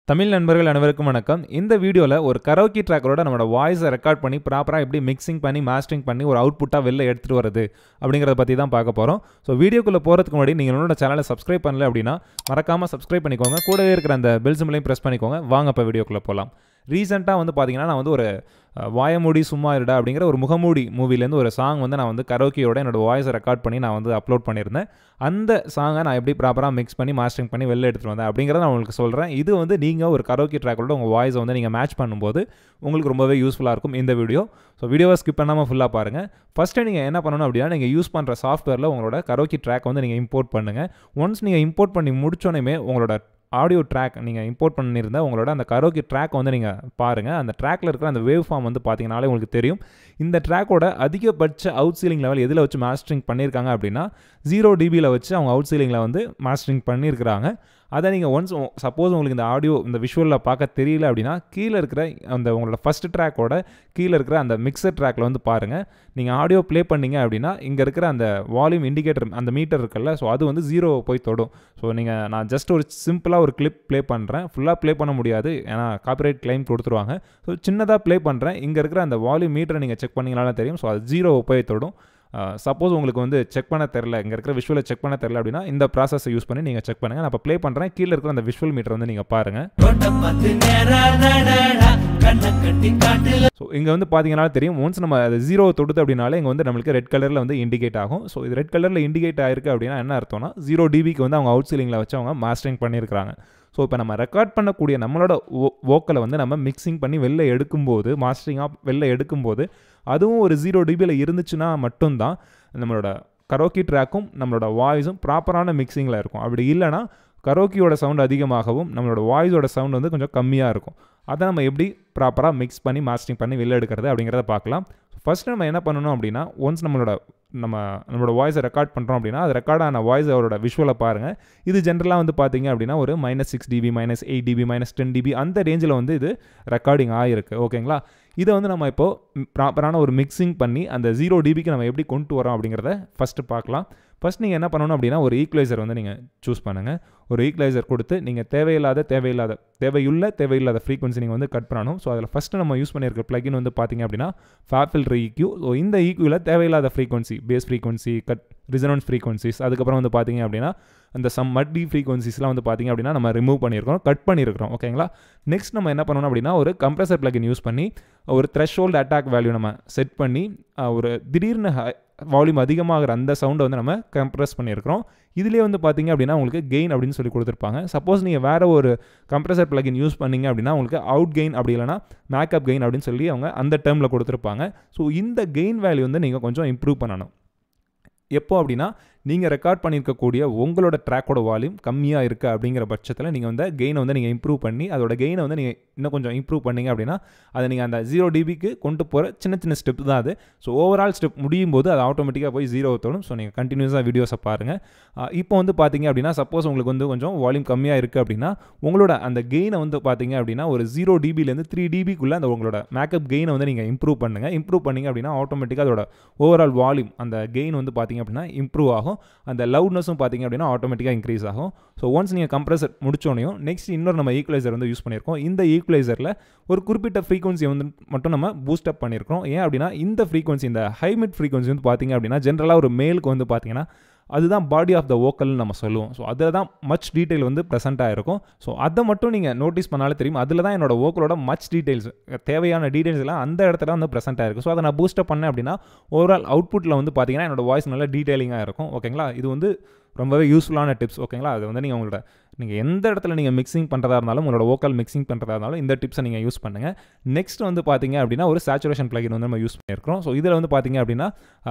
தமிழ் நண்பர்கள் அனைவருக்கும் வணக்கம் இந்த வீடியோவில் ஒரு கரோக்கி ட்ராக்கரோட நம்மளோட வாய்ஸை ரெக்கார்ட் பண்ணி ப்ராப்பராக எப்படி மிக்சிங் பண்ணி மாஸ்டரிங் பண்ணி ஒரு அவுட்புட்டாக வெளில எடுத்துகிட்டு வருது அப்படிங்கிறத பற்றி தான் பார்க்க போகிறோம் ஸோ வீடியோக்குள்ளே போகிறதுக்கு முன்னாடி நீங்கள் என்னோட சேனலை சப்ஸ்கிரைப் பண்ணல அப்படின்னா மறக்காமல் சப்ஸ்கிரைப் பண்ணிக்கோங்க கூடவே இருக்கிற அந்த பெல் சிம்பிளையும் ப்ரெஸ் பண்ணிக்கோங்க வாங்க இப்போ வீடியோக்குள்ளே போகலாம் ரீசெண்டாக வந்து பார்த்தீங்கன்னா நான் வந்து ஒரு அஹ், வாயமூடி சும்மா இருடா அப்படிங்கிற ஒரு முகமூடி மூவிலேருந்து ஒரு சாங் வந்து நான் வந்து கரோக்கியோட என்னோட வாய்ஸை ரெக்கார்ட் பண்ணி நான் வந்து அப்லோட் பண்ணியிருந்தேன் அந்த சாங்கை நான் எப்படி ப்ராப்பராக மிக்ஸ் பண்ணி மாஸ்டரிங் பண்ணி வெளில எடுத்துகிட்டு வந்தேன் அப்படிங்கிறத நான் உங்களுக்கு சொல்கிறேன் இது வந்து நீங்கள் ஒரு கரோக்கி ட்ராக்கோட உங்கள் வாய்ஸை வந்து நீங்கள் மேட்ச் பண்ணும்போது உங்களுக்கு ரொம்பவே யூஸ்ஃபுல்லாக இருக்கும் இந்த வீடியோ ஸோ வீடியோவை ஸ்கிப் பண்ணாமல் ஃபுல்லாக பாருங்கள் ஃபஸ்ட்டு நீங்கள் என்ன பண்ணணும் அப்படின்னா நீங்கள் யூஸ் பண்ணுற சாஃப்ட்வேரில் உங்களோட கரோக்கி ட்ராக் வந்து நீங்கள் இம்போர்ட் பண்ணுங்கள் ஒன்ஸ் நீங்கள் இம்போர்ட் பண்ணி முடிச்சோடனே உங்களோட ஆடியோ ட்ராக் நீங்கள் இம்போர்ட் பண்ணியிருந்த உங்களோட அந்த கரோக்கி ட்ராக் வந்து நீங்கள் பாருங்கள் அந்த ட்ராக்கில் இருக்கிற அந்த வேவ் ஃபார்ம் வந்து பார்த்தீங்கனாலே உங்களுக்கு தெரியும் இந்த ட்ராக்கோட அதிகபட்ச அவுட் சீலிங் லெவல் எதில் வச்சு மாஸ்டரிங் பண்ணியிருக்காங்க அப்படின்னா ஜீரோ டிபியில் வச்சு அவங்க அவுட் சீலிங்கில் வந்து மாஸ்டரிங் பண்ணியிருக்கிறாங்க அதை நீங்கள் ஒன்ஸ் சப்போஸ் உங்களுக்கு இந்த ஆடியோ இந்த விஷுவலில் பார்க்க தெரியல அப்படின்னா கீழே இருக்கிற அந்த உங்களோட ஃபஸ்ட் ட்ராக்கோட கீழே இருக்கிற அந்த மிக்சர் ட்ராக்கில் வந்து பாருங்கள் நீங்கள் ஆடியோ ப்ளே பண்ணீங்க அப்படின்னா இங்கே இருக்கிற அந்த வால்யூம் இண்டிகேட்டர் அந்த மீட்டர் இருக்குல்ல ஸோ அது வந்து ஜீரோ போய் தொடும் ஸோ நீங்கள் நான் ஜஸ்ட் ஒரு சிம்பிளாக ஒரு கிளிப் ப்ளே பண்ணுறேன் ஃபுல்லாக ப்ளே பண்ண முடியாது ஏன்னா காப்பிரைட் கிளைம் கொடுத்துருவாங்க ஸோ சின்னதாக ப்ளே பண்ணுறேன் இங்கே இருக்கிற அந்த வால்யூம் மீட்டரை நீங்கள் செக் பண்ணிங்கனாலும் தெரியும் ஸோ அது ஜீரோ போய் தொடும் சப்போஸ் உங்களுக்கு வந்து செக் பண்ண தெரில இங்கே இருக்கிற விஷுவலை செக் பண்ண தெரில அப்படின்னா இந்த ப்ராசஸை யூஸ் பண்ணி நீங்கள் செக் பண்ணுங்கள் நான் இப்போ ப்ளே பண்ணுறேன் கீழே இருக்கிற அந்த விஷுவல் மீட்டர் வந்து நீங்கள் பாருங்கள் ரோட்ட பார்த்து நேரா நடடா கண்ணை கட்டி காட்டுல ஸோ இங்கே வந்து பார்த்தீங்கன்னா தெரியும் ஒன்ஸ் நம்ம அது ஜீரோ தொடுது அப்படின்னாலே இங்கே வந்து நம்மளுக்கு ரெட் கலரில் வந்து இண்டிகேட் ஆகும் ஸோ இது ரெட் கலரில் இண்டிகேட் ஆயிருக்கு அப்படின்னா என்ன அர்த்தம்னா ஜீரோ டிபிக்கு வந்து அவங்க அவுட் சீலிங்கில் வச்சு அவங்க மாஸ்டரிங் பண்ணியிருக்காங்க ஸோ இப்போ நம்ம ரெக்கார்ட் பண்ணக்கூடிய நம்மளோட வோக்கலை வந்து நம்ம மிக்சிங் பண்ணி வெளில எடுக்கும்போது மாஸ்டரிங்காக வெளில எடுக்கும்போது அதுவும் ஒரு ஜீரோ டிபியில் இருந்துச்சுன்னா மட்டும்தான் நம்மளோட கரோக்கி ட்ராக்கும் நம்மளோட வாய்ஸும் ப்ராப்பரான மிக்சிங்கில் இருக்கும் அப்படி இல்லைனா கரோக்கியோட சவுண்ட் அதிகமாகவும் நம்மளோட வாய்ஸோட சவுண்ட் வந்து கொஞ்சம் கம்மியாக இருக்கும் அதை நம்ம எப்படி ப்ராப்பராக மிக்ஸ் பண்ணி மாஸ்டரிங் பண்ணி வெளில எடுக்கிறது அப்படிங்கிறத பார்க்கலாம் ஃபர்ஸ்ட் நம்ம என்ன பண்ணணும் அப்படின்னா ஒன்ஸ் நம்மளோட நம்ம நம்மளோட வாய்ஸை ரெக்கார்ட் பண்ணுறோம் அப்படின்னா அது ரெக்கார்ட் ஆன வாய்ஸ் அவரோட விஷுவலை பாருங்கள் இது ஜென்ரலாக வந்து பார்த்தீங்க அப்படின்னா ஒரு minus six dB minus eight dB minus ten dB அந்த ரேஞ்சில் வந்து இது ரெக்கார்டிங் ஆகிருக்கு ஓகேங்களா இதை வந்து நம்ம இப்போது ப்ராப்பரான ஒரு மிக்சிங் பண்ணி அந்த ஜீரோ டிபிக்கு நம்ம எப்படி கொண்டு வரோம் அப்படிங்கிறத ஃபஸ்ட்டு பார்க்கலாம் ஃபஸ்ட் நீங்கள் என்ன பண்ணணும் அப்படின்னா ஒரு ஈக்குவலைசர் வந்து நீங்கள் சூஸ் பண்ணுங்கள் ஒரு ஈக்குவலைசர் கொடுத்து நீங்கள் தேவையில்லாத தேவையில்லாத தேவையுள்ள தேவையில்லாத ஃப்ரீக்வன்சி நீங்கள் வந்து கட் பண்ணணும் ஸோ அதில் ஃபஸ்ட்டு நம்ம யூஸ் பண்ணியிருக்க plugin வந்து பார்த்தீங்க அப்படின்னா ஃபேஃபில்டர் EQ ஸோ இந்த ஈக்யூவில் தேவையில்லாத frequency bass frequency cut resonance frequencies அதுக்கப்புறம் வந்து பார்த்தீங்க அப்படின்னா அந்த சம் மட்டி ஃப்ரீக்வன்சிஸ்லாம் வந்து பார்த்தீங்க அப்படின்னா நம்ம ரிமூவ் பண்ணியிருக்கோம் கட் பண்ணியிருக்கிறோம் ஓகேங்களா நெக்ஸ்ட் நம்ம என்ன பண்ணணும் அப்படின்னா ஒரு கம்ப்ரஸர் plugin யூஸ் பண்ணி ஒரு த்ரெஷ்ஹோல்டு அட்டாக் வேல்யூ நம்ம செட் பண்ணி அஹ், ஒரு திடீர்னு வால்யூம் அதிகமாகிற அந்த சவுண்டை வந்து நம்ம கம்ப்ரஸ் பண்ணியிருக்கிறோம் இதுலேயே வந்து பார்த்தீங்க அப்படின்னா உங்களுக்கு கெயின் அப்படின்னு சொல்லி கொடுத்துருப்பாங்க சப்போஸ் நீங்கள் வேறு ஒரு கம்ப்ரஸர் plugin யூஸ் பண்ணீங்க அப்படின்னா உங்களுக்கு அவுட் கெயின் அப்படி இல்லைனா மேக்கப் கெயின் அப்படின்னு சொல்லி அவங்க அந்த டேர்மில் கொடுத்துருப்பாங்க ஸோ இந்த கெயின் வேல்யூ வந்து நீங்கள் கொஞ்சம் இம்ப்ரூவ் பண்ணணும் எப்போ அப்படின்னா நீங்கள் ரெக்கார்ட் பண்ணியிருக்கக்கூடிய உங்களோட ட்ராக்கோட வால்யூம் கம்மியாக இருக்குது அப்படிங்கிற பட்சத்தில் நீங்கள் வந்து கெயினை வந்து நீங்கள் இம்ப்ரூவ் பண்ணி அதோட கெயினை வந்து நீங்கள் இன்னும் கொஞ்சம் இம்ப்ரூவ் பண்ணீங்க அப்படின்னா அதை நீங்கள் அந்த ஜீரோ டிபிக்கு கொண்டு போகிற சின்ன சின்ன ஸ்டெப் தான் அது ஸோ ஓவரால் ஸ்டெப் முடியும் போது அது ஆட்டோமேட்டிக்காக போய் ஜீரோ தோணும் ஸோ நீங்கள் கண்டினியூஸாக வீடியோஸை பாருங்கள் இப்போ வந்து பார்த்தீங்க அப்படின்னா சப்போஸ் உங்களுக்கு வந்து கொஞ்சம் வால்யூம் கம்மியாக இருக்குது அப்படின்னா உங்களோட அந்த கெயினை வந்து பார்த்தீங்க அப்படின்னா ஒரு ஜீரோ டிபிலேருந்து த்ரீ டிபிக்குள்ளே அந்த உங்களோட மேக்கப் கெயினை வந்து நீங்கள் இம்ப்ரூவ் பண்ணுங்கள் இம்ப்ரூவ் பண்ணீங்க அப்படின்னா ஆட்டோமேட்டிக்காக அதோட ஓவரால் வால்யூம் அந்த கெயின் வந்து பார்த்தீங்க அப்படின்னா இம்ப்ரூவ் ஆகும் அந்த லவுட்னஸும் பார்த்தீங்க அப்படின்னா ஆட்டோமேட்டிக்காக இன்க்ரீஸ் ஆகும் ஸோ ஒன்ஸ் நீங்கள் கம்ப்ரஸர் முடிச்சோனையும் நெக்ஸ்ட் இன்னொரு நம்ம ஈக்குவலைசர் வந்து யூஸ் பண்ணியிருக்கோம் இந்த ஈக்குவலைசரில் ஒரு குறிப்பிட்ட ஃப்ரீக்வன்சி வந்து மட்டும் நம்ம பூஸ்ட் அப் பண்ணியிருக்கோம் ஏன் அப்படின்னா இந்த ஃப்ரீக்வன்சி இந்த ஹை மிட் ஃப்ரீக்வன்சி வந்து பார்த்தீங்க அப்படின்னா ஜென்ரலாக ஒரு மேலுக்கு வந்து பார்த்தீங்கன்னா அதுதான் பாடி ஆஃப் த வோக்கல்னு நம்ம சொல்லுவோம் ஸோ அதில் தான் மச் டீட்டெயில் வந்து ப்ரெசென்ட் ஆகிருக்கும் ஸோ அதை மட்டும் நீங்கள் நோட்டீஸ் பண்ணாலே தெரியும் அதில் தான் என்னோட வோக்கலோட மச் டீட்டெயில்ஸ் தேவையான டீட்டெயில்ஸ் எல்லாம் அந்த இடத்துல வந்து ப்ரெசென்ட் ஆகிருக்கும் ஸோ அதை நான் பூஸ்டப் பண்ணேன் அப்படின்னா ஓவரால் அவுட்புட்டில் வந்து பார்த்தீங்கன்னா என்னோட வாய்ஸ் நல்லா டீட்டெயிலிங்காக இருக்கும் ஓகேங்களா இது வந்து ரொம்பவே யூஸ்ஃபுல்லான டிப்ஸ் ஓகேங்களா அது வந்து நீங்கள் உங்களோட நீங்கள் எந்த இடத்துல நீங்கள் மிக்சிங் பண்ணுறதா இருந்தாலும் உங்களோட வோக்கல் மிக்சிங் பண்ணுறதா இருந்தாலும் இந்த டிப்ஸை நீங்கள் யூஸ் பண்ணுங்கள் நெக்ஸ்ட் வந்து பார்த்தீங்க அப்படின்னா ஒரு சேச்சுரேஷன் plugin வந்து நம்ம யூஸ் பண்ணியிருக்கிறோம் ஸோ இதில் வந்து பார்த்தீங்க அப்படின்னா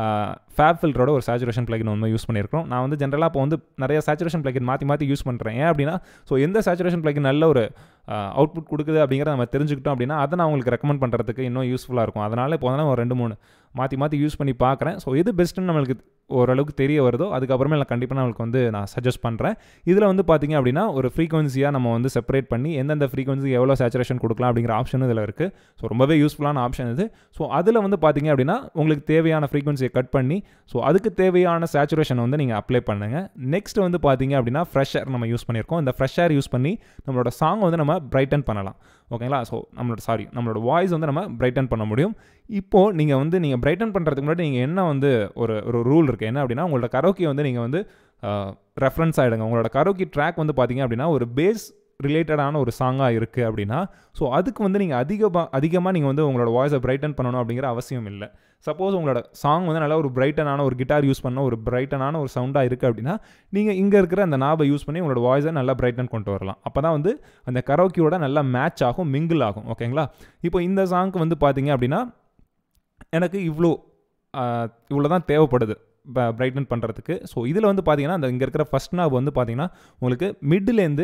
ஃபேப் ஃபில்டரோட ஒரு சேச்சுரேஷன் plugin வந்து யூஸ் பண்ணியிருக்கிறோம் நான் வந்து ஜென்ரலாக இப்போ வந்து நிறைய சேச்சுரேஷன் plugin மாற்றி மாற்றி யூஸ் பண்ணுறேன் ஏன் அப்படின்னா ஸோ எந்த சேச்சுரேஷன் plugin நல்ல ஒரு அவுட்புட் கொடுக்குது அப்படிங்கிறத நம்ம தெரிஞ்சுக்கிட்டோம் அப்படின்னா அதை நான் உங்களுக்கு ரெக்கமெண்ட் பண்ணுறதுக்கு இன்னும் யூஸ்ஃபுல்லாக இருக்கும் அதனால் இப்போ வந்து நான் ஒரு ரெண்டு மூணு மாற்றி மாற்றி யூஸ் பண்ணி பார்க்குறேன் ஸோ எது பெஸ்ட்டுன்னு நம்மளுக்கு ஓரளவுக்கு தெரிய வருதோ அதுக்கப்புறமே நான் கண்டிப்பாக நம்மளுக்கு வந்து நான் சஜஸ்ட் பண்ணுறேன் இதில் வந்து பார்த்திங்க அப்படின்னா ஒரு ஃப்ரீக்வன்சியாக நம்ம வந்து செப்பரேட் பண்ணி எந்தெந்த ஃப்ரீக்வன்சி எவ்வளோ சேச்சுரேஷன் கொடுக்கலாம் அப்படிங்கிற ஆப்ஷன் இதில் இருக்குது ஸோ ரொம்பவே யூஸ்ஃபுல்லான ஆப்ஷன் இது ஸோ அதில் வந்து பார்த்திங்க அப்படின்னா உங்களுக்கு தேவையான ஃப்ரீக்வன்சியை கட் பண்ணி ஸோ அதுக்கு தேவையான சேச்சுரேஷன் வந்து நீங்கள் அப்ளை பண்ணுங்கள் நெக்ஸ்ட் வந்து பார்த்திங்க அப்படின்னா ஃப்ரெஷர் நம்ம யூஸ் பண்ணியிருக்கோம் இந்த ஃப்ரெஷர் யூஸ் பண்ணி நம்மளோட சாங் வந்து நம்ம பிரைட்டன் பண்ணலாம் ஓகேங்களா ஸோ நம்மளோட சாரி நம்மளோட வாய்ஸ் வந்து நம்ம பிரைட்டன் பண்ண முடியும் இப்போது நீங்கள் வந்து நீங்கள் பிரைட்டன் பண்ணுறதுக்கு முன்னாடி நீங்கள் என்ன வந்து ஒரு ஒரு ரூல் இருக்குது என்ன அப்படின்னா உங்களோட கரோக்கி வந்து நீங்கள் வந்து ரெஃபரன்ஸ் ஆகிடுங்க உங்களோட கரோக்கி ட்ராக் வந்து பார்த்தீங்க அப்படின்னா ஒரு பேஸ் ரிலேட்டடான ஒரு சாங்காக இருக்குது அப்படின்னா ஸோ அதுக்கு வந்து நீங்கள் அதிகமாக அதிகமாக நீங்கள் வந்து உங்களோட வாய்ஸை பிரைட்டன் பண்ணணும் அப்படிங்கிற அவசியம் இல்லை சப்போஸ் உங்களோட சாங் வந்து நல்லா ஒரு பிரைட்டனான ஒரு கிட்டார் யூஸ் பண்ண ஒரு பிரைட்டனான ஒரு சவுண்டாக இருக்குது அப்படின்னா நீங்கள் இங்கே இருக்கிற அந்த நாபை யூஸ் பண்ணி உங்களோட வாய்ஸை நல்லா பிரைட்டன் கொண்டு வரலாம் அப்போ தான் வந்து அந்த கரோக்கியோட நல்லா மேட்ச் ஆகும் மிங்கிள் ஆகும் ஓகேங்களா இப்போ இந்த சாங்க்கு வந்து பார்த்தீங்க அப்படின்னா எனக்கு இவ்வளோ இவ்வளோ தான் தேவைப்படுது பிரைட்டன் பண்ணுறதுக்கு ஸோ இதில் வந்து பார்த்தீங்கன்னா அந்த இங்கே இருக்கிற ஃபஸ்ட் நாப் வந்து பார்த்தீங்கன்னா உங்களுக்கு மிட்லேருந்து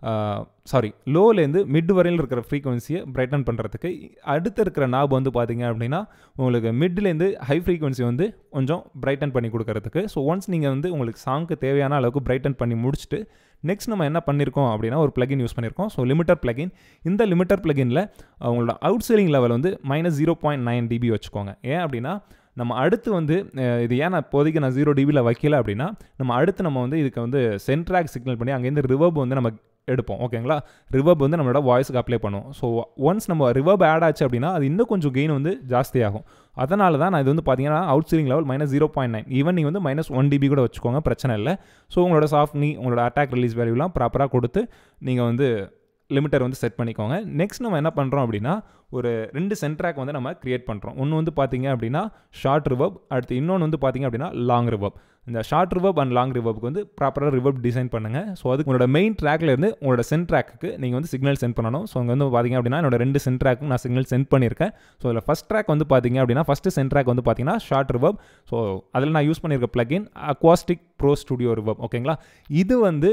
சாரி லோலேருந்து மிட் வரையில் இருக்கிற ஃப்ரீக்வன்சியை பிரைட்டன் பண்ணுறதுக்கு அடுத்து இருக்கிற நாப் வந்து பார்த்தீங்க அப்படின்னா உங்களுக்கு மிட்லேருந்து ஹை ஃப்ரீக்வன்சி வந்து கொஞ்சம் பிரைட்டன் பண்ணி கொடுக்கறதுக்கு ஸோ ஒன்ஸ் நீங்கள் வந்து உங்களுக்கு சாங்க்கு தேவையான அளவுக்கு பிரைட்டன் பண்ணி முடிச்சுட்டு நெக்ஸ்ட் நம்ம என்ன பண்ணியிருக்கோம் அப்படின்னா ஒரு பிளகின் யூஸ் பண்ணியிருக்கோம் ஸோ லிமிட்டர் பிளகின் இந்த லிமிட்டர் பிளகினில் உங்களோட அவுட் செல்லிங் லெவல் வந்து minus zero point nine dB வச்சுக்கோங்க ஏன் அப்படின்னா நம்ம அடுத்து வந்து இது ஏன் நான் இப்போதைக்கு நான் ஜீரோ டிபியில் வைக்கல அப்படின்னா நம்ம அடுத்து நம்ம வந்து இதுக்கு வந்து சென்ட்ராக் சிக்னல் பண்ணி அங்கேருந்து ரிவர்ப் வந்து நம்ம எடுப்போம் ஓகேங்களா ரிவர்ப் வந்து நம்மளோட வாய்ஸுக்கு அப்ளை பண்ணுவோம் ஸோ ஒன்ஸ் நம்ம ரிவர்ப் ஆட் ஆச்சு அப்படின்னா அது இன்னும் கொஞ்சம் கெயின் வந்து ஜாஸ்தியாகும் அதனால தான் நான் இது வந்து பார்த்தீங்கன்னா out ceiling level minus zero point nine even நீங்கள் வந்து மைனஸ் ஒன் டிபி கூட வச்சுக்கோங்க பிரச்சனை இல்லை ஸோ உங்களோட சாஃப்ட் நீ உங்களோட அட்டாக் ரிலீஸ் வேல்யூலாம் ப்ராப்பராக கொடுத்து நீங்கள் வந்து லிமிட்டர் வந்து செட் பண்ணிக்கோங்க நெக்ஸ்ட் நம்ம என்ன பண்ணுறோம் அப்படின்னா ஒரு ரெண்டு சென்ட்ராக் வந்து நம்ம க்ரியேட் பண்ணுறோம் ஒன்று வந்து பார்த்தீங்க அப்படின்னா ஷார்ட் ரிவர்ப் அடுத்து இன்னொன்று வந்து பார்த்தீங்க அப்படின்னா லாங் ரிவர்ப் இந்த ஷார்ட் ரிவர்ப் அண்ட் லாங் ரிவர்ப்புக்கு வந்து ப்ராப்பராக ரிவர்ப் டிசைன் பண்ணுங்கள் ஸோ அதுக்கு உங்களோட மெயின் ட்ராக்ல இருந்து உங்களோட சென்ட் ட்ராக்கு நீங்கள் வந்து சிக்னல் சென்ட் பண்ணணும் ஸோ அங்கே வந்து பார்த்தீங்க அப்படின்னா என்னோட ரெண்டு சென்ட் ட்ராக்கும் நான் சிக்னல் சென்ட் பண்ணியிருக்கேன் ஸோ அதில் ஃபஸ்ட் ட்ராக் வந்து பார்த்தீங்க அப்படின்னா ஃபஸ்ட்டு சென்ட் ட்ராக் வந்து பார்த்தீங்கன்னா ஷார்ட் ரிவர்ப் ஸோ அதில் நான் யூஸ் பண்ணியிருக்க plugin acoustic pro studio reverb ஓகேங்களா இது வந்து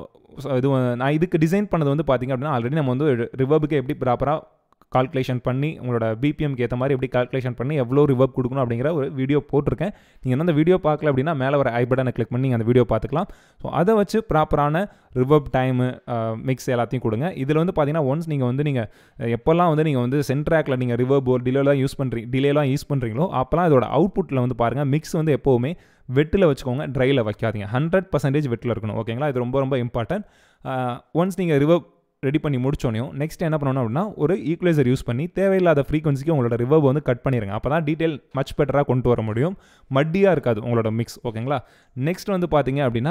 இது நான் இதுக்கு டிசைன் பண்ணது வந்து பார்த்தீங்க அப்படின்னா ஆல்ரெடி நம்ம வந்து ரிவர்புக்கு எப்படி ப்ராப்பராக கால்குலேஷன் பண்ணி உங்களோட பிபிஎம்க்கு ஏற்ற மாதிரி எப்படி கால்குலேஷன் பண்ணி எவ்வளோ ரிவர்ப் கொடுக்கணும் அப்படிங்கிற ஒரு வீடியோ போட்டிருக்கேன் நீங்கள் அந்த வீடியோ பார்க்கல அப்படின்னா மேலே வர ஐ பட்டனை கிளிக் பண்ணி நீங்கள் அந்த வீடியோ பார்த்துக்கலாம் ஸோ அதை வச்சு ப்ராப்பரான ரிவர்ப் டைமு மிக்ஸ் எல்லாத்தையும் கொடுங்க இதில் வந்து பார்த்தீங்கன்னா ஒன்ஸ் நீங்கள் வந்து நீங்கள் எப்போல்லாம் வந்து நீங்கள் வந்து சென்ட்ராக்கில் நீங்கள் ரிவர்ப் ஒரு டிலேலாம் யூஸ் பண்ணுறீங்க டிலேலாம் யூஸ் பண்ணுறீங்களோ அப்போலாம் இதோட அவுட்புட்டில் வந்து பாருங்கள் மிக்ஸ் வந்து எப்போவுமே வெட்டில் வச்சுக்கோங்க ட்ரையில் வைக்காதீங்க ஹண்ட்ரட் பர்சன்டேஜ் வெட்டில் இருக்கணும் ஓகேங்களா இது ரொம்ப ரொம்ப இம்பார்ட்டன்ட் ஒன்ஸ் நீங்கள் ரிவர்ப் ரெடி பண்ணி முடிச்சோனையும் நெக்ஸ்ட் என்ன பண்ணணும் அப்படின்னா ஒரு ஈக்குவலைசர் யூஸ் பண்ணி தேவையில்லாத ஃப்ரீக்வன்சிக்கு உங்களோட ரிவர்ப் வந்து கட் பண்ணிடுங்க அப்போ தான் டீட்டெயில் மச் பெட்டராக கொண்டு வர முடியும் மட்டியாக இருக்காது உங்களோட மிக்ஸ் ஓகேங்களா நெக்ஸ்ட் வந்து பார்த்தீங்க அப்படின்னா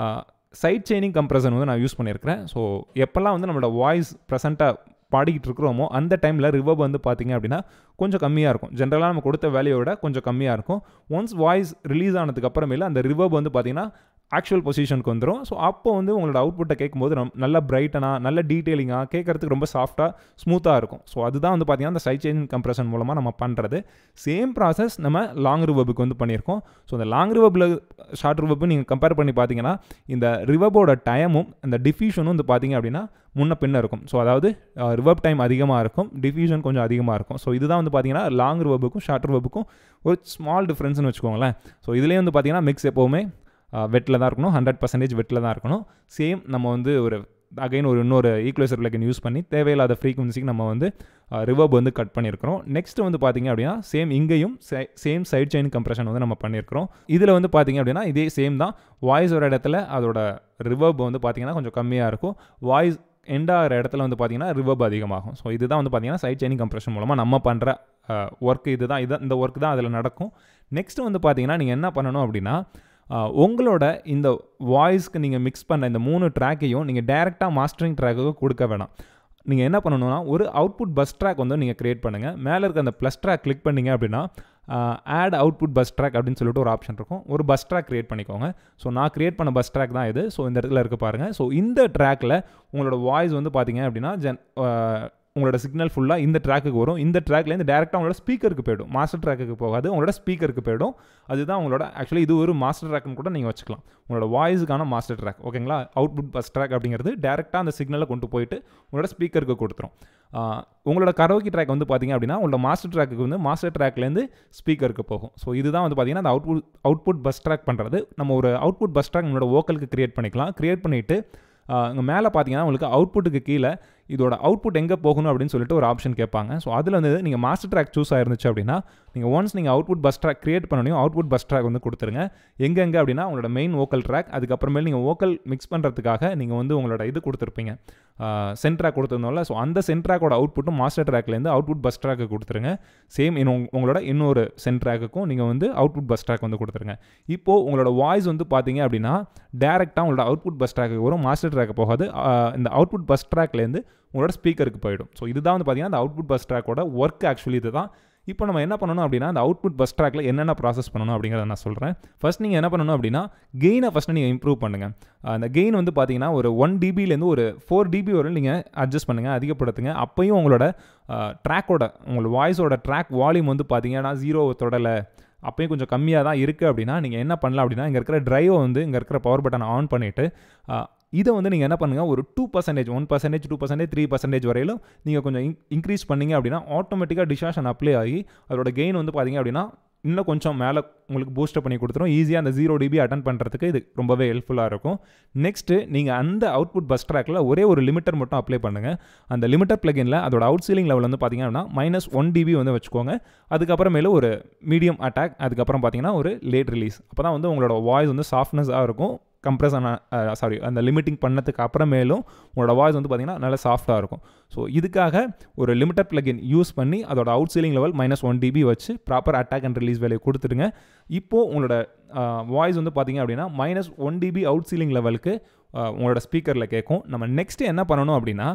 சைட் செயினிங் கம்ப்ரஷன் வந்து நான் யூஸ் பண்ணியிருக்கிறேன் ஸோ எப்போல்லாம் வந்து நம்மளோட வாய்ஸ் ப்ரெசண்ட்டாக பாடிக்கிட்டு இருக்கிறோமோ அந்த டைமில் ரிவர்ப் வந்து பார்த்திங்க அப்படின்னா கொஞ்சம் கம்மியாக இருக்கும் ஜென்ரலாக நம்ம கொடுத்த வேலையோட கொஞ்சம் கம்மியாக இருக்கும் ஒன்ஸ் வாய்ஸ் ரிலீஸ் ஆனதுக்கு அப்புறமேல அந்த ரிவர்ப் வந்து பார்த்திங்கன்னா ஆக்சுவல் பொசிஷனுக்கு வந்துடும் ஸோ அப்போ வந்து உங்களோட அவுட்புட்டை கேட்கும்போது ரொம்ப நல்ல பிரைட்டனாக நல்ல டீட்டெயிலிங்காக கேட்குறதுக்கு ரொம்ப சாஃப்ட்டாக ஸ்மூத்தாக இருக்கும் ஸோ அதுதான் வந்து பார்த்திங்கன்னா அந்த சைட் செயின் கம்ப்ரஷன் மூலமாக நம்ம பண்ணுறது சேம் ப்ராசஸ் நம்ம லாங் ரிவர்புக்கு வந்து பண்ணியிருக்கோம் ஸோ அந்த லாங் ரிவர்பில் ஷார்ட் ரிவர்பு நீங்கள் கம்பேர் பண்ணி பார்த்தீங்கன்னா இந்த ரிவர்போட டைமும் இந்த டிஃப்யூஷனும் வந்து பார்த்திங்க அப்படின்னா முன்ன பின்ன இருக்கும் ஸோ அதாவது ரிவர்ப் டைம் அதிகமாக இருக்கும் டிஃப்யூஷன் கொஞ்சம் அதிகமாக இருக்கும் ஸோ இதுதான் வந்து பார்த்தீங்கன்னா லாங் ரிவர்புக்கும் ஷார்ட் ரிவர்புக்கும் ஒரு ஸ்மால் டிஃப்ரென்ஸ்னு வச்சுக்கோங்களேன் ஸோ இதுலேயே வந்து பார்த்தீங்கன்னா மிக்ஸ் எப்போவுமே வெட்டில் தான் இருக்கணும் ஹண்ட்ரட் பர்சன்டேஜ் வெட்டில் தான் இருக்கணும் சேம் நம்ம வந்து ஒரு அகைன் ஒரு இன்னொரு ஈக்குவலைசர் பிளக்கின் யூஸ் பண்ணி தேவையில்லாத ஃப்ரீக்வன்சிக்கு நம்ம வந்து ரிவர்ப் வந்து கட் பண்ணியிருக்கிறோம் நெக்ஸ்ட் வந்து பார்த்திங்க அப்படின்னா சேம் இங்கேயும் சேம் சைட் செயின் கம்ப்ரெஷன் வந்து நம்ம பண்ணியிருக்கிறோம் இதில் வந்து பார்த்திங்க அப்படின்னா இதே சேம் தான் வாய்ஸ் ஒரு இடத்துல அதோட ரிவர்ப் வந்து பார்த்திங்கன்னா கொஞ்சம் கம்மியாக இருக்கும் வாய்ஸ் எண்ட் ஆகிற இடத்துல வந்து பார்த்திங்கன்னா ரிவர்ப் அதிகமாகும் ஸோ இதுதான் வந்து பார்த்திங்கன்னா சைட் செயினிங் கம்ப்ரெஷன் மூலமாக நம்ம பண்ணுற ஒர்க் இது தான் இது இந்த ஒர்க் தான் அதில் நடக்கும் நெக்ஸ்ட் வந்து பார்த்திங்கன்னா நீங்கள் என்ன பண்ணணும் அப்படின்னா உங்களோட இந்த வாய்ஸ்க்கு நீங்கள் மிக்ஸ் பண்ண இந்த மூணு ட்ராக்கையும் நீங்கள் டேரெக்டாக மாஸ்டரிங் ட்ராக்குக்கு கொடுக்க வேணாம் நீங்கள் என்ன பண்ணணும்னா ஒரு அவுட்புட் பஸ் ட்ராக் வந்து நீங்கள் க்ரியேட் பண்ணுங்கள் மேலே இருக்க அந்த ப்ளஸ் ட்ராக் கிளிக் பண்ணிங்க அப்படின்னா ஆட் அவுட்புட் பஸ் ட்ராக் அப்படின்னு சொல்லிட்டு ஒரு ஆப்ஷன் இருக்கும் ஒரு பஸ் ட்ராக் க்ரியேட் பண்ணிக்கோங்க ஸோ நான் க்ரியேட் பண்ண பஸ் ட்ராக் தான் இது ஸோ இந்த இடத்துல இருக்க பாருங்கள் ஸோ இந்த ட்ராக்கில் உங்களோட வாய்ஸ் வந்து பார்த்தீங்க அப்படின்னா ஜென் உங்களோட சிக்னல் ஃபுல்லாக இந்த ட்ராக்குக்கு வரும் இந்த ட்ராக்லேருந்து டேரெக்டாக உங்களோட ஸ்பீக்கருக்கு போய்டும் மாஸ்டர் ட்ராக்குக்கு போகாது உங்களோட ஸ்பீக்கருக்கு போய்டும் அதுதான் உங்களோட ஆக்சுவலி இது ஒரு மாஸ்டர் ட்ராக்னு கூட நீங்கள் வச்சுக்கலாம் உங்களோட வாய்ஸுக்கான மாஸ்டர் ட்ராக் ஓகேங்களா அவுட்புட் பஸ் ட்ராக் அப்படிங்கிறது டேரெக்டாக அந்த சிக்னலை கொண்டு போயிட்டு உங்களோட ஸ்பீக்கருக்கு கொடுத்துரும் ஆஹ் உங்களோட கரோக்கி ட்ராக் வந்து பார்த்தீங்க அப்படின்னா உங்களோட மாஸ்டர் ட்ராக்கு வந்து மாஸ்டர் ட்ராக்லேருந்து ஸ்பீக்கருக்கு போகும் ஸோ இதுதான் வந்து பார்த்தீங்கன்னா அந்த அவுட்புட் அவுட்புட் பஸ் ட்ராக் பண்ணுறது நம்ம ஒரு அவுட்புட் பஸ் ட்ராக் நம்மளோட வோக்கலுக்கு கிரியேட் பண்ணிக்கலாம் கிரியேட் பண்ணிவிட்டு இங்கே மேலே பார்த்தீங்கன்னா உங்களுக்கு அவுட்புட்டுக்கு கீழே இதோட அவுட்புட் எங்கே போகணும் அப்படின்னு சொல்லிட்டு ஒரு ஆப்ஷன் கேட்பாங்க ஸோ அதில் வந்து நீங்கள் மாஸ்டர் ட்ராக் சூஸ் ஆயிருந்துச்சு அப்படின்னா நீங்கள் ஒன்ஸ் நீங்கள் அவுட்புட் பஸ் ட்ராக் கிரியேட் பண்ணணும் அவுட்புட் பஸ் ட்ராக் வந்து கொடுத்துருங்க எங்கெங்கே அப்படின்னா உங்களோட மெயின் வோக்கல் ட்ராக் அதுக்கப்புறமேல் நீங்கள் வோக்கல் மிக்ஸ் பண்ணுறதுக்காக நீங்கள் வந்து உங்களோட இது கொடுத்துருப்பீங்க சென்ட்ராக் கொடுத்துருந்தோம்ல ஸோ அந்த சென்ட்ராக்கோட அவுட்புட்டும் மாஸ்டர் ட்ராக்லேருந்து அவுட்புட் பஸ் ட்ராக்கு கொடுத்துருங்க சேம் இன்னும் உங்களோட இன்னொரு சென்ட்ராக்குக்கும் நீங்கள் வந்து அவுட்புட் பஸ் ட்ராக் வந்து கொடுத்துருங்க இப்போது உங்களோட வாய்ஸ் வந்து பார்த்தீங்க அப்படின்னா டேரெக்டாக உங்களோட அவுட்புட் பஸ் ட்ராக்கு வரும் மாஸ்டர் ட்ராக்கு போகாது ஆஹ் இந்த அவுட்புட் பஸ் ட்ராக்லேருந்து உங்களோட ஸ்பீக்கருக்கு போயிடும் ஸோ இதுதான் வந்து பார்த்தீங்கன்னா அந்த அவுட்புட் பஸ் ட்ராக்கோட ஒர்க் ஆக்சுவலி இது தான் இப்போ நம்ம என்ன பண்ணணும் அப்படின்னா அந்த அவுட்புட் பஸ் ட்ராக்ல என்னென்ன ப்ராசஸ் பண்ணணும் அப்படிங்கிறத நான் சொல்கிறேன் ஃபர்ஸ்ட் நீங்கள் என்ன பண்ணணும் அப்படின்னா கெயினை ஃபஸ்ட்டு நீங்கள் இம்ப்ரூவ் பண்ணுங்கள் அந்த கெயின் வந்து பார்த்தீங்கன்னா ஒரு ஒன் டிபிலேருந்து ஒரு ஃபோர் டிபி வரை நீங்கள் அட்ஜஸ்ட் பண்ணுங்கள் அதிகப்படுத்துங்க அப்பையும் உங்களோட ட்ராக்கோட உங்களோட வாய்ஸோட ட்ராக் வால்யூம் வந்து பார்த்தீங்கன்னா ஜீரோ தொடலை அப்பயும் கொஞ்சம் கம்மியாக தான் இருக்குது அப்படின்னா நீங்கள் என்ன பண்ணலாம் அப்படின்னா இங்கே இருக்கிற ட்ரைவை வந்து இங்கே இருக்கிற பவர் பட்டனை ஆன் பண்ணிவிட்டு இதை வந்து நீங்கள் என்ன பண்ணுங்கள் ஒரு two percentage one percentage two percentage three percentage வரையிலும் நீங்கள் கொஞ்சம் இன்க்ரீஸ் பண்ணீங்க அப்படின்னா ஆட்டோமேட்டிக்காக டிஷாஷன் அப்ளை ஆகி அதோட கெயின் வந்து பார்த்தீங்க அப்படின்னா இன்னும் கொஞ்சம் மேலே உங்களுக்கு பூஸ்டப் பண்ணி கொடுத்துரும் ஈஸியாக அந்த ஜீரோ டிபி அட்டன் பண்ணுறதுக்கு இது ரொம்பவே ஹெல்ப்ஃபுல்லாக இருக்கும் நெக்ஸ்ட்டு நீங்கள் அந்த அவுட்புட் பஸ் ட்ராக்கில் ஒரே ஒரு லிமிட்டர் மட்டும் அப்ளை பண்ணுங்கள் அந்த லிமிட்டர் பிளகின்ல அதோட அவுட் சீலிங் லெவல் வந்து பார்த்தீங்க அப்படின்னா மைனஸ் ஒன் டிபி வந்து வச்சுக்கோங்க அதுக்கப்புறமேல ஒரு மீடியம் அட்டாக் அதுக்கப்புறம் பார்த்தீங்கன்னா ஒரு லேட் ரிலீஸ் அப்போ தான் வந்து உங்களோட வாய்ஸ் வந்து சாஃப்ட்னஸாக இருக்கும் கம்ப்ரெஸ் ஆன சாரி அந்த லிமிட்டிங் பண்ணதுக்கு அப்புறமேலும் உங்களோட வாய்ஸ் வந்து பார்த்திங்கன்னா நல்லா சாஃப்ட்டாக இருக்கும் ஸோ இதுக்காக ஒரு லிமிட்டட் பிளகின் யூஸ் பண்ணி அதோட out ceiling level minus one dB வச்சு ப்ராப்பர் அட்டாக் அண்ட் ரிலீஸ் வேலையை கொடுத்துடுங்க இப்போது உங்களோட வாய்ஸ் வந்து பார்த்திங்க அப்படின்னா minus one dB out ceiling லெவலுக்கு உங்களோட ஸ்பீக்கரில் கேட்கும் நம்ம நெக்ஸ்ட்டு என்ன பண்ணணும் அப்படின்னா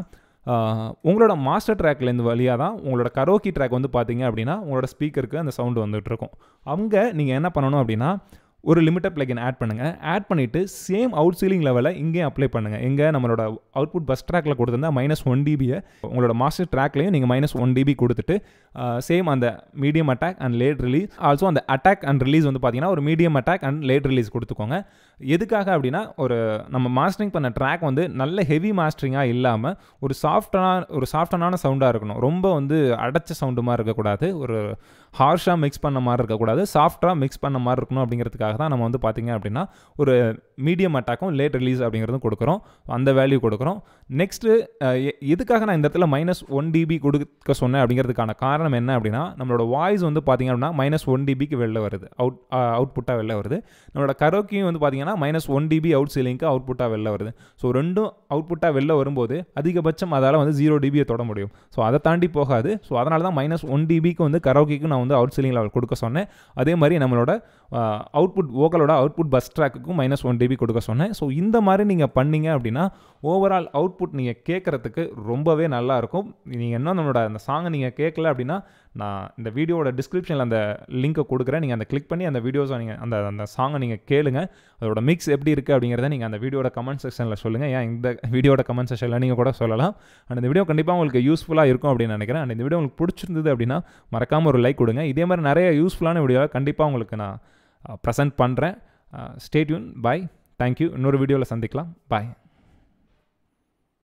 உங்களோட மாஸ்டர் ட்ராக்லேருந்து வழியாக தான் உங்களோட கரோக்கி ட்ராக் வந்து பார்த்தீங்க அப்படின்னா உங்களோட ஸ்பீக்கருக்கு அந்த சவுண்டு வந்துட்டு இருக்கும் அங்கே நீங்கள் என்ன பண்ணணும் அப்படின்னா ஒரு லிமிட்டட் பிளகின் ஆட் பண்ணுங்கள் ஆட் பண்ணிவிட்டு சேம் அவுட் சீலிங் லெவலில் இங்கேயும் அப்ளை பண்ணுங்கள் எங்கே நம்மளோட அவுட்புட் பஸ் ட்ராக்கில் கொடுத்துருந்தா மைனஸ் ஒன் டிபியை உங்களோட மாஸ்டர் ட்ராக்லையும் நீங்கள் மைனஸ் ஒன் டிபி கொடுத்துட்டு சேம் அந்த medium attack and late release also அந்த அட்டாக் அண்ட் ரிலீஸ் வந்து பார்த்தீங்கன்னா ஒரு medium attack and late release கொடுத்துக்கோங்க எதுக்காக அப்படின்னா ஒரு நம்ம மாஸ்டரிங் பண்ண ட்ராக் வந்து நல்ல ஹெவி மாஸ்டரிங்காக இல்லாமல் ஒரு சாஃப்டான ஒரு சாஃப்டான சவுண்டாக இருக்கணும் ரொம்ப வந்து அடைச்ச சவுண்டு மாதிரி இருக்கக்கூடாது ஒரு ஹார்ஷாக மிக்ஸ் பண்ண மாதிரி இருக்கக்கூடாது சாஃப்டாக மிக்ஸ் பண்ண மாதிரி இருக்கணும் அப்படிங்கிறதுக்காக தான் நம்ம வந்து பார்த்திங்க அப்படின்னா ஒரு மீடியம் அட்டாக்கும் லேட் ரிலீஸ் அப்படிங்கிறதும் கொடுக்குறோம் அந்த வேல்யூ கொடுக்குறோம் நெக்ஸ்ட்டு எதுக்காக நான் இந்த இடத்துல மைனஸ் ஒன் டிபி கொடுக்க சொன்னேன் அப்படிங்கிறதுக்கான காரணம் என்ன அப்படின்னா நம்மளோட வாய்ஸ் வந்து பார்த்திங்க அப்படின்னா மைனஸ் ஒன் டிபிக்கு வெளில வருது அவுட் அவுட்புட்டாக வெளில வருது நம்மளோட கரோக்கியும் வந்து பார்த்திங்கன்னா மைனஸ் ஒன் டிபி அவுட் சீலிங்க்கு அவுட்புட்டாக வெளில வருது ஸோ ரெண்டும் அவுட்புட்டாக வெளில வரும்போது அதிகபட்சம் அதால் வந்து ஜீரோ டிபியை தொட முடியும் ஸோ அதை தாண்டி போகாது ஸோ அதனால தான் மைனஸ் ஒன் டிபிக்கு வந்து கரோக்கிக்கு நான் வந்து அவுட் சீலிங் லெவல் கொடுக்க சொன்னேன் அதே மாதிரி நம்மளோட அவுட்புட் வோக்கலோட அவுட்புட் பஸ் ட்ராக்குக்கும் மைனஸ் ஒன் டிபி கொடுக்க சொன்னேன் ஸோ இந்த மாதிரி நீங்கள் பண்ணீங்க அப்படின்னா ஓவரால் அவுட்புட் நீங்கள் கேட்குறதுக்கு ரொம்பவே நல்லா இருக்கும் நீங்கள் என்ன நம்மளோட அந்த சாங்கை நீங்கள் கேட்கல அப்படின்னா நான் இந்த வீடியோட டிஸ்கிரிப்ஷனில் அந்த லிங்க்கை கொடுக்குறேன் நீங்கள் அந்த கிளிக் பண்ணி அந்த வீடியோஸை நீங்கள் அந்த அந்த சாங்கை நீங்கள் கேளுங்க அதோட மிக்ஸ் எப்படி இருக்குது அப்படிங்கிறத நீங்கள் அந்த வீடியோட கமெண்ட் செக்ஷனில் சொல்லுங்கள் ஏன் இந்த வீடியோட கமெண்ட் செக்ஷனில் நீங்கள் கூட சொல்லலாம் அண்ட் இந்த வீடியோ கண்டிப்பாக உங்களுக்கு யூஸ்ஃபுல்லாக இருக்கும் அப்படின்னு நினைக்கிறேன் அண்ட் இந்த வீடியோ உங்களுக்கு பிடிச்சிருந்தது அப்படின்னா மறக்காமல் ஒரு லைக் கொடுங்க இதே மாதிரி நிறைய யூஸ்ஃபுல்லான வீடியோவை கண்டிப்பாக உங்களுக்கு நான் ப்ரெசென்ட் பண்ணுறேன் ஸ்டேட்யூன் பாய் தேங்க்யூ இன்னொரு வீடியோவில் சந்திக்கலாம் பாய்